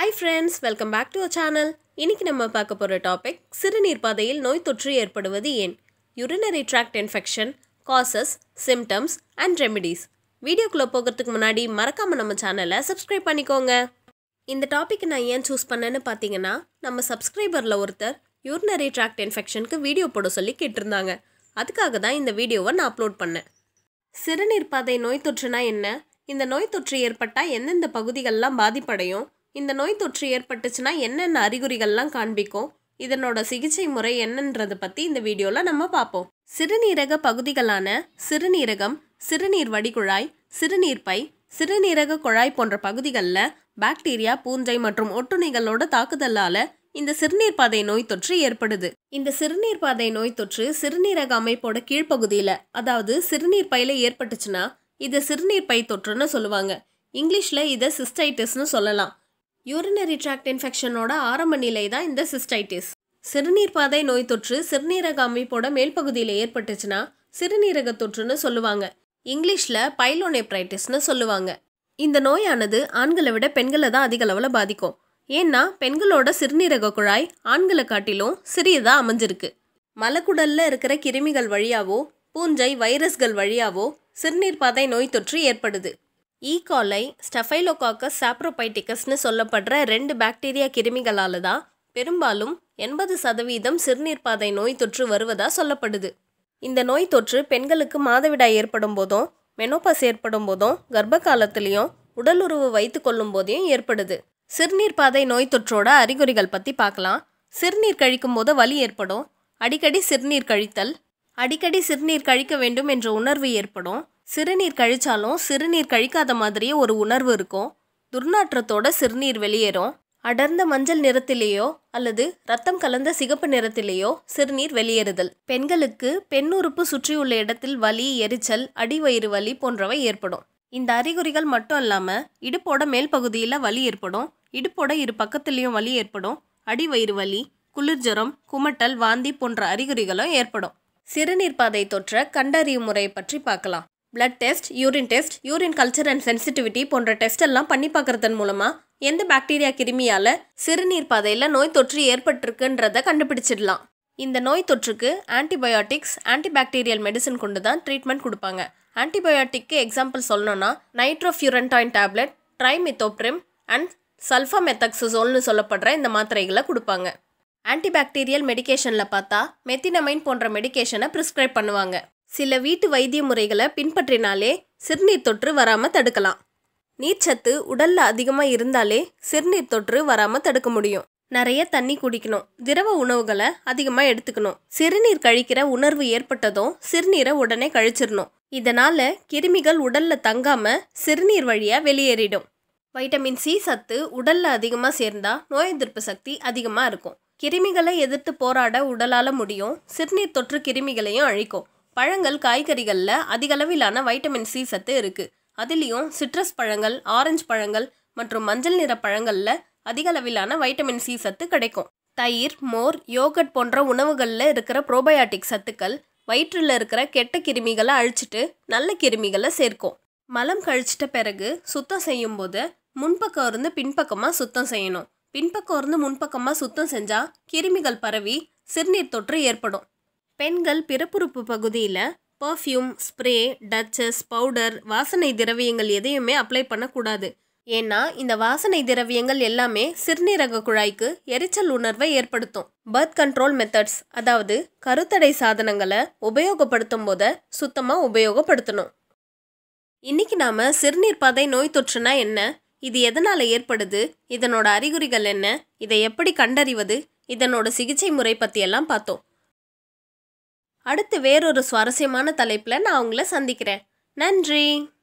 hi friends welcome back to a channel இன்னைக்கு நம்ம பார்க்க போகிற டாபிக் சிறுநீர் பாதையில் நோய் தொற்று ஏற்படுவது ஏன் urinary tract infection causes symptoms and remedies வீடியோக்குள்ளே போகிறதுக்கு முன்னாடி மறக்காமல் நம்ம சேனலை சப்ஸ்கிரைப் பண்ணிக்கோங்க இந்த டாபிக் நான் ஏன் சூஸ் பண்ணேன்னு பார்த்தீங்கன்னா நம்ம சப்ஸ்கிரைபரில் ஒருத்தர் யூரினரி ட்ராக்ட் இன்ஃபெக்ஷனுக்கு வீடியோ போட சொல்லி கேட்டிருந்தாங்க அதுக்காக தான் இந்த வீடியோவை நான் அப்லோட் பண்ணேன் சிறுநீர் பாதை நோய் தொற்றுனா என்ன இந்த நோய் தொற்று ஏற்பட்டால் எந்தெந்த பகுதிகள்லாம் பாதிப்படையும் இந்த நோய் தொற்று ஏற்பட்டுச்சுன்னா என்னென்ன அறிகுறிகள்லாம் காண்பிக்கும் இதனோட சிகிச்சை முறை என்னன்றதை பற்றி இந்த வீடியோவில் நம்ம பார்ப்போம் சிறுநீரக பகுதிகளான சிறுநீரகம் சிறுநீர் வடிகுழாய் சிறுநீர் பை சிறுநீரக குழாய் போன்ற பகுதிகளில் பாக்டீரியா பூஞ்சை மற்றும் ஒட்டுண்ணிகளோட தாக்குதலால் இந்த சிறுநீர் பாதை நோய் தொற்று ஏற்படுது இந்த சிறுநீர் பாதை நோய் தொற்று சிறுநீரக அமைப்போட கீழ்ப்பகுதியில் அதாவது சிறுநீர் பையில ஏற்பட்டுச்சுன்னா இதை சிறுநீர் பை தொற்றுன்னு சொல்லுவாங்க இங்கிலீஷில் இதை சிஸ்டைட்டிஸ்னு சொல்லலாம் யூரினரி ட்ராக்ட் இன்ஃபெக்ஷனோட ஆரம்ப நிலை தான் இந்த சிஸ்டைட்டிஸ் சிறுநீர் பாதை நோய் தொற்று சிறுநீரக அமைப்போட மேல் பகுதியில் ஏற்பட்டுச்சுன்னா சிறுநீரக தொற்றுன்னு சொல்லுவாங்க இங்கிலீஷில் பைலோனெப்ரைட்டிஸ்னு சொல்லுவாங்க இந்த நோயானது ஆண்களை விட பெண்களை தான் அதிக அளவில் பாதிக்கும் ஏன்னா பெண்களோட சிறுநீரக குழாய் ஆண்களை காட்டிலும் சிறியதாக அமைஞ்சிருக்கு மலக்குடல்ல இருக்கிற கிருமிகள் வழியாவோ பூஞ்சை வைரஸ்கள் வழியாவோ சிறுநீர் பாதை நோய் தொற்று ஏற்படுது ஈகாலை ஸ்டெஃபைலோகாக்கஸ் சாப்ரோபைட்டிகஸ்னு சொல்லப்படுற ரெண்டு பாக்டீரியா கிருமிகளால தான் பெரும்பாலும் எண்பது சதவீதம் சிறுநீர் பாதை நோய் தொற்று வருவதா சொல்லப்படுது இந்த நோய் தொற்று பெண்களுக்கு மாதவிடாய் ஏற்படும் போதும் மெனோபாஸ் ஏற்படும் போதும் கர்ப்ப காலத்திலையும் உடலுறவு வைத்து கொள்ளும் போதையும் ஏற்படுது சிறுநீர் பாதை நோய் தொற்றோட அறிகுறிகள் பற்றி பார்க்கலாம் சிறுநீர் கழிக்கும் போது வலி ஏற்படும் அடிக்கடி சிறுநீர் கழித்தல் அடிக்கடி சிறுநீர் கழிக்க வேண்டும் என்ற உணர்வு ஏற்படும் சிறுநீர் கழிச்சாலும் சிறுநீர் கழிக்காத மாதிரியே ஒரு உணர்வு இருக்கும் துர்நாற்றத்தோட சிறுநீர் வெளியேறும் அடர்ந்த மஞ்சள் நிறத்திலேயோ அல்லது ரத்தம் கலந்த சிகப்பு நிறத்திலேயோ சிறுநீர் வெளியேறுதல் பெண்களுக்கு பெண் உறுப்பு சுற்றியுள்ள இடத்தில் வலி எரிச்சல் அடிவயிறு வலி போன்றவை ஏற்படும் இந்த அறிகுறிகள் மட்டும் இல்லாமல் இடுப்போட மேல் பகுதியில் வலி ஏற்படும் இடுப்போட இரு பக்கத்துலேயும் வலி ஏற்படும் அடிவயிறு வலி குளிர்ஜரம் குமட்டல் வாந்தி போன்ற அறிகுறிகளும் ஏற்படும் சிறுநீர் பாதை தொற்ற கண்டறியும் முறையை பற்றி பார்க்கலாம் blood test urine test urine culture and sensitivity போன்ற டெஸ்ட் எல்லாம் பண்ணி பார்க்கறதன் மூலமாக எந்த பாக்டீரியா கிருமியால் சிறுநீர் பாதையில் நோய் தொற்று ஏற்பட்டிருக்குன்றதை கண்டுபிடிச்சிடலாம் இந்த நோய் தொற்றுக்கு ஆன்டிபயோட்டிக்ஸ் ஆன்டிபாக்டீரியல் மெடிசன் கொண்டு தான் ட்ரீட்மெண்ட் கொடுப்பாங்க ஆன்டிபயோட்டிக்கு எக்ஸாம்பிள் சொல்லணும்னா நைட்ரோஃபியூரன்டாயின் டேப்லெட் ட்ரைமித்தோப்ரிம் அண்ட் சல்ஃபாமெத்தக்சோல்னு சொல்லப்படுற இந்த மாத்திரைகளை கொடுப்பாங்க ஆன்டிபாக்டீரியல் மெடிகேஷனில் பார்த்தா மெத்தினமைன் போன்ற மெடிகேஷனை ப்ரிஸ்கிரைப் பண்ணுவாங்க சில வீட்டு வைத்திய முறைகளை பின்பற்றினாலே சிறுநீர் தொற்று வராமல் தடுக்கலாம் நீர்ச்சத்து உடல்ல அதிகமாக இருந்தாலே சிறுநீர் தொற்று வராமல் தடுக்க முடியும் நிறைய தண்ணி குடிக்கணும் திரவ உணவுகளை அதிகமாக எடுத்துக்கணும் சிறுநீர் கழிக்கிற உணர்வு ஏற்பட்டதும் சிறுநீரை உடனே கழிச்சிடணும் இதனால கிருமிகள் உடல்ல தங்காம சிறுநீர் வழியா வெளியேறிடும் வைட்டமின் சி சத்து உடல்ல அதிகமாக சேர்ந்தா நோய் எதிர்ப்பு சக்தி அதிகமாக இருக்கும் கிருமிகளை எதிர்த்து போராட உடலால முடியும் சிறுநீர் தொற்று கிருமிகளையும் அழிக்கும் பழங்கள் காய்கறிகளில் அதிகளவிலான வைட்டமின் சி சத்து இருக்கு அதுலேயும் சிட்ரஸ் பழங்கள் ஆரஞ்சு பழங்கள் மற்றும் மஞ்சள் நிற பழங்களில் அதிக அளவிலான வைட்டமின் சி சத்து கிடைக்கும் தயிர் மோர் யோகட் போன்ற உணவுகளில் இருக்கிற ப்ரோபயாட்டிக் சத்துக்கள் வயிற்றில் இருக்கிற கெட்ட கிருமிகளை அழிச்சிட்டு நல்ல கிருமிகளை சேர்க்கும் மலம் கழிச்சிட்ட பிறகு சுத்தம் செய்யும் போது முன்பக்கம் இருந்து பின்பக்கமாக சுத்தம் செய்யணும் பின்பக்கம் இருந்து முன்பக்கமாக சுத்தம் செஞ்சால் கிருமிகள் பரவி சிறுநீர் தொற்று ஏற்படும் பெண்கள் பிறப்புறுப்பு பகுதியில் பர்ஃப்யூம் ஸ்ப்ரே டச்சஸ் பவுடர் வாசனை திரவியங்கள் எதையுமே அப்ளை பண்ணக்கூடாது ஏன்னா இந்த வாசனை திரவியங்கள் எல்லாமே சிறுநீரக குழாய்க்கு எரிச்சல் உணர்வை ஏற்படுத்தும் பர்த் கண்ட்ரோல் மெத்தட்ஸ் அதாவது கருத்தடை சாதனங்களை உபயோகப்படுத்தும் போத சுத்தமாக உபயோகப்படுத்தணும் இன்னைக்கு நாம சிறுநீர் பாதை நோய் தொற்றுனா என்ன இது எதனால் ஏற்படுது இதனோட அறிகுறிகள் என்ன இதை எப்படி கண்டறிவது இதனோட சிகிச்சை முறை பற்றியெல்லாம் பார்த்தோம் அடுத்து வேறொரு சுவாரஸ்யமான தலைப்பில் நான் உங்களை சந்திக்கிறேன் நன்றி